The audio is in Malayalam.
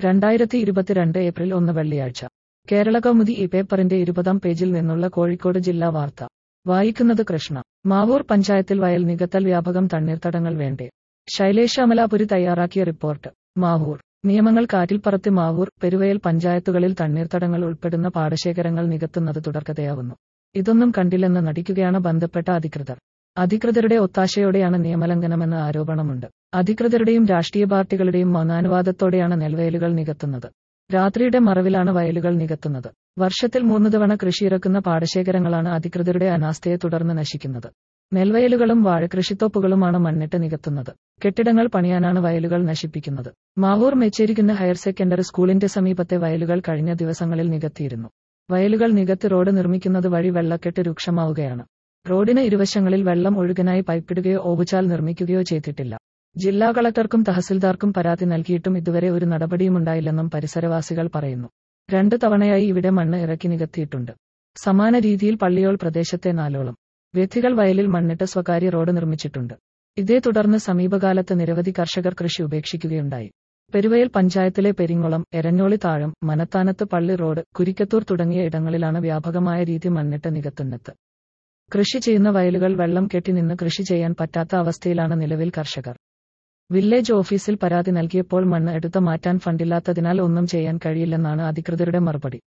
രണ്ടായിരത്തി ഇരുപത്തിരണ്ട് ഏപ്രിൽ ഒന്ന് വെള്ളിയാഴ്ച കേരള കൗമുദി ഈ പേപ്പറിന്റെ ഇരുപതാം പേജിൽ നിന്നുള്ള കോഴിക്കോട് ജില്ലാ വാർത്ത വായിക്കുന്നത് കൃഷ്ണ മാവൂർ പഞ്ചായത്തിൽ വയൽ നികത്തൽ വ്യാപകം തണ്ണീർത്തടങ്ങൾ വേണ്ടേ ശൈലേഷ് അമലാപുരി തയ്യാറാക്കിയ റിപ്പോർട്ട് മാവൂർ നിയമങ്ങൾ കാറ്റിൽ പറത്തി മാവൂർ പെരുവയൽ പഞ്ചായത്തുകളിൽ തണ്ണീർത്തടങ്ങൾ ഉൾപ്പെടുന്ന പാടശേഖരങ്ങൾ നികത്തുന്നത് തുടർക്കഥയാവുന്നു ഇതൊന്നും കണ്ടില്ലെന്ന് നടിക്കുകയാണ് ബന്ധപ്പെട്ട അധികൃതർ അധികൃതരുടെ ഒത്താശയോടെയാണ് നിയമലംഘനമെന്ന ആരോപണമുണ്ട് അധികൃതരുടെയും രാഷ്ട്രീയ പാർട്ടികളുടെയും മൗനാനുവാദത്തോടെയാണ് നെൽവയലുകൾ നികത്തുന്നത് രാത്രിയുടെ മറവിലാണ് വയലുകൾ നികത്തുന്നത് വർഷത്തിൽ മൂന്ന് തവണ കൃഷിയിറക്കുന്ന പാടശേഖരങ്ങളാണ് അധികൃതരുടെ അനാസ്ഥയെ തുടർന്ന് നശിക്കുന്നത് നെൽവയലുകളും വാഴകൃഷിത്തോപ്പുകളുമാണ് മണ്ണിട്ട് നികത്തുന്നത് കെട്ടിടങ്ങൾ പണിയാനാണ് വയലുകൾ നശിപ്പിക്കുന്നത് മാവൂർ മെച്ചേരിക്കുന്ന ഹയർ സെക്കൻഡറി സ്കൂളിന്റെ സമീപത്തെ വയലുകൾ കഴിഞ്ഞ ദിവസങ്ങളിൽ നികത്തിയിരുന്നു വയലുകൾ നികത്തി റോഡ് നിർമ്മിക്കുന്നത് വഴി വെള്ളക്കെട്ട് രൂക്ഷമാവുകയാണ് റോഡിന് ഇരുവശങ്ങളിൽ വെള്ളം ഒഴുകനായി പൈപ്പിടുകയോ ഓവുചാൽ നിർമ്മിക്കുകയോ ചെയ്തിട്ടില്ല ജില്ലാ കളക്ടർക്കും തഹസിൽദാർക്കും പരാതി നൽകിയിട്ടും ഇതുവരെ ഒരു നടപടിയുമുണ്ടായില്ലെന്നും പരിസരവാസികൾ പറയുന്നു രണ്ട് തവണയായി ഇവിടെ മണ്ണ് ഇറക്കി നികത്തിയിട്ടുണ്ട് സമാന രീതിയിൽ പള്ളിയോൾ പ്രദേശത്തെ നാലോളം വ്യക്തികൾ വയലിൽ മണ്ണിട്ട് സ്വകാര്യ റോഡ് നിർമ്മിച്ചിട്ടുണ്ട് ഇതേ തുടർന്ന് സമീപകാലത്ത് നിരവധി കർഷകർ കൃഷി ഉപേക്ഷിക്കുകയുണ്ടായി പെരുവയൽ പഞ്ചായത്തിലെ പെരിങ്ങോളം എരഞ്ഞോളി താഴം മനത്താനത്ത് പള്ളി റോഡ് കുരിക്കത്തൂർ തുടങ്ങിയ ഇടങ്ങളിലാണ് വ്യാപകമായ രീതി മണ്ണിട്ട് നികത്തുന്നത് കൃഷി ചെയ്യുന്ന വയലുകൾ വെള്ളം കെട്ടി നിന്ന് കൃഷി ചെയ്യാൻ പറ്റാത്ത അവസ്ഥയിലാണ് നിലവിൽ കർഷകർ വില്ലേജ് ഓഫീസിൽ പരാതി നൽകിയപ്പോൾ മണ്ണ് എടുത്ത് മാറ്റാൻ ഫണ്ടില്ലാത്തതിനാൽ ഒന്നും ചെയ്യാൻ കഴിയില്ലെന്നാണ് അധികൃതരുടെ മറുപടി